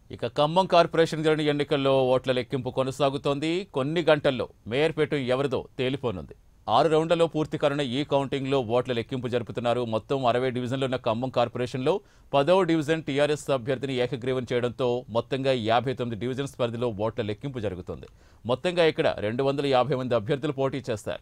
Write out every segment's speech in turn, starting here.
ఇక ఖమ్మం కార్పొరేషన్ జరిగిన ఎన్నికల్లో ఓట్ల లెక్కింపు కొనసాగుతోంది కొన్ని గంటల్లో మేయర్పేట ఎవరిదో తేలిపోనుంది ఆరు రౌండ్లలో పూర్తి కానున్న ఈ కౌంటింగ్లో ఓట్ల లెక్కింపు జరుపుతున్నారు మొత్తం అరవై డివిజన్లు ఉన్న ఖమ్మం కార్పొరేషన్లో పదవ డివిజన్ టీఆర్ఎస్ అభ్యర్థిని ఏకగ్రీవం చేయడంతో మొత్తంగా యాభై తొమ్మిది డివిజన్స్ పరిధిలో ఓట్ల లెక్కింపు జరుగుతుంది మొత్తంగా ఇక్కడ రెండు వందల యాభై మంది అభ్యర్థులు పోటీ చేస్తారు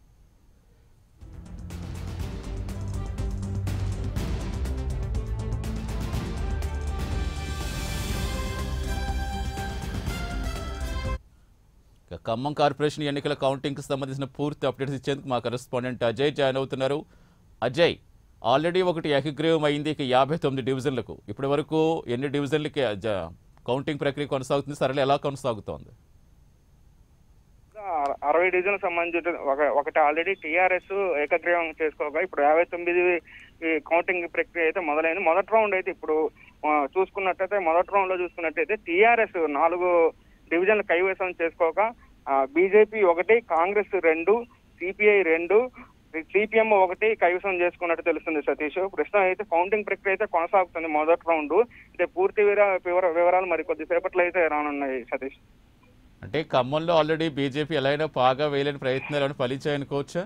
ఇక ఖమ్మం కార్పొరేషన్ ఎన్నికల కౌంటింగ్కి సంబంధించిన పూర్తి అప్డేట్స్ ఇచ్చేందుకు మా కరెస్పాండెంట్ అజయ్ జాయిన్ అవుతున్నారు అజయ్ ఆల్రెడీ ఒకటి ఏకగ్రీవం అయింది ఇక యాభై తొమ్మిది డివిజన్లకు ఇప్పటి వరకు ఎన్ని డివిజన్లకి జ- కౌంటింగ్ ప్రక్రియ కొనసాగుతుంది సరళ ఎలా కొనసాగుతోంది అర- అరవై డివిజన్ సంబంధించి ఒక ఒకటి ఆల్రెడీ టీఆర్ఎస్ ఏకగ్రీవం చేసుకోగా ఇప్పుడు యాభై తొమ్మిది ఈ కౌంటింగ్ ప్రక్రియ అయితే మొదలైంది మొదటి రౌండ్ అయితే ఇప్పుడు ఆ, చూసుకున్నట్టయితే మొదటి రౌండ్ లో చూసుకున్నట్టయితే టీఆర్ఎస్ నాలుగు డివిజన్లు కైవసం చేసుకోగా బీజేపీ ఒకటి కాంగ్రెస్ రెండు సిపిఐ రెండు సిపిఎం ఒకటి కైవసం చేసుకున్నట్టు తెలుస్తుంది సతీష్ ప్రస్తుతం అయితే కౌంటింగ్ ప్రక్రియ అయితే కొనసాగుతుంది మొదటి రౌండ్ అయితే పూర్తి వివరా- వివర- వివరాలు మరి కొద్దిసేపట్లో అయితే రానున్నాయి సతీష్ అంటే ఖమ్మంలో ఆల్రెడీ బీజేపీ ఎలా అయినా పాగా వేయలేని ప్రయత్నాలను ఫలించాయనుకోవచ్చా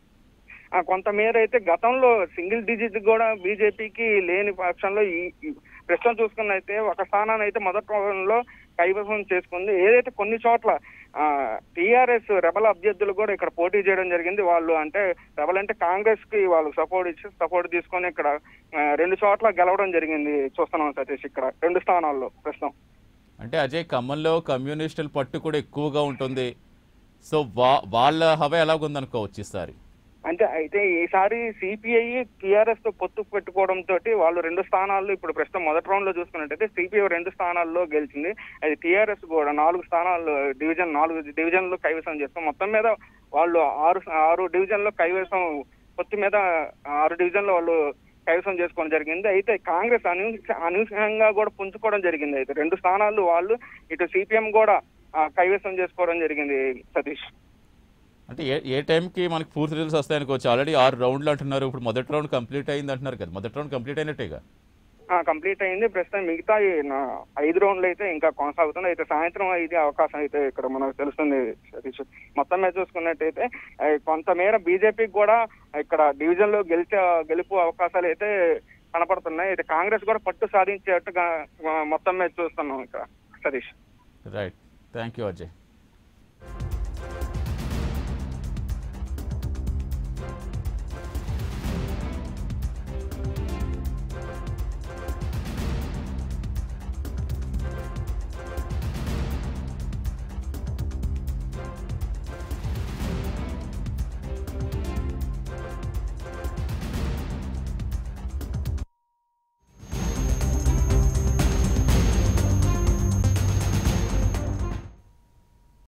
ఆ, కొంతమేర అయితే గతంలో సింగిల్ డిజిట్ కూడా బీజేపీకి లేని పక్షంలో ఈ ఈ ప్రస్తుతం చూసుకున్నైతే ఒక స్థానాన్ని అయితే మొదటి రౌండ్లో కైవసం చేసుకుంది ఏదైతే కొన్ని చోట్ల టిఆర్ఎస్ రెబల్ అభ్యర్థులు కూడా ఇక్కడ పోటీ చేయడం జరిగింది వాళ్ళు అంటే రెబల్ అంటే కాంగ్రెస్ కి వాళ్ళు సపోర్ట్ ఇచ్చి సపోర్ట్ తీసుకొని ఇక్కడ ఆ, రెండు చోట్ల గెలవడం జరిగింది చూస్తున్నాం సతీష్ ఇక్కడ రెండు స్థానాల్లో ప్రస్తుతం అంటే అజయ్ ఖమ్మంలో కమ్యూనిస్టుల పట్టు కూడా ఎక్కువగా ఉంటుంది సో వా వాళ్ళ హవ ఎలాగుందనుకోవచ్చు ఈసారి అంటే అయితే ఈసారి సిపిఐ టిఆర్ఎస్ తో పొత్తు పెట్టుకోవడం తోటి వాళ్ళు రెండు స్థానాల్లో ఇప్పుడు ప్రస్తుతం మొదటి రౌండ్ లో చూసుకున్నట్టయితే సిపిఐ రెండు స్థానాల్లో గెలిచింది అది టిఆర్ఎస్ కూడా నాలుగు స్థానాల్లో డివిజన్ నాలుగు డివిజన్లు కైవసం చేస్తాం మొత్తం మీద వాళ్ళు ఆరు ఆరు డివిజన్లో కైవసం పొత్తు మీద ఆరు డివిజన్లు వాళ్ళు కైవసం చేసుకోవడం జరిగింది అయితే కాంగ్రెస్ అను అనూహ్యంగా కూడా పుంజుకోవడం జరిగింది అయితే రెండు స్థానాలు వాళ్ళు ఇటు సిపిఎం కూడా ఆ, కైవసం చేసుకోవడం జరిగింది సతీష్ అంటే ఏ ఏ టైంకి మనకి పూర్తి రిజల్ట్స్ వస్తాయనుకోవచ్చు ఆల్రెడీ ఆరు రౌండ్లు అంటున్నారు ఇప్పుడు మొదటి రౌండ్ కంప్లీట్ అయింది అంటున్నారు కదా మొదటి రౌండ్ కంప్లీట్ అయినట్టేగా కంప్లీట్ అయింది ప్రస్తుతం మిగతా ఈ నా- ఐదు రౌండ్లు అయితే ఇంకా కొనసాగుతుంది అయితే సాయంత్రం ఇది అవకాశం అయితే ఇక్కడ మనకు తెలుస్తుంది సతీష్ మొత్తం మీద చూసుకున్నట్టయితే ఆ, కొంతమేర బీజేపీకి కూడా ఇక్కడ డివిజన్ లో గెలిచే గెలుపు అవకాశాలు అయితే కనపడుతున్నాయి అయితే కాంగ్రెస్ కూడా పట్టు సాధించేట్టుగా ఆ, మొత్తం మీద చూస్తున్నాం ఇక్కడ Satish right thank you Ajay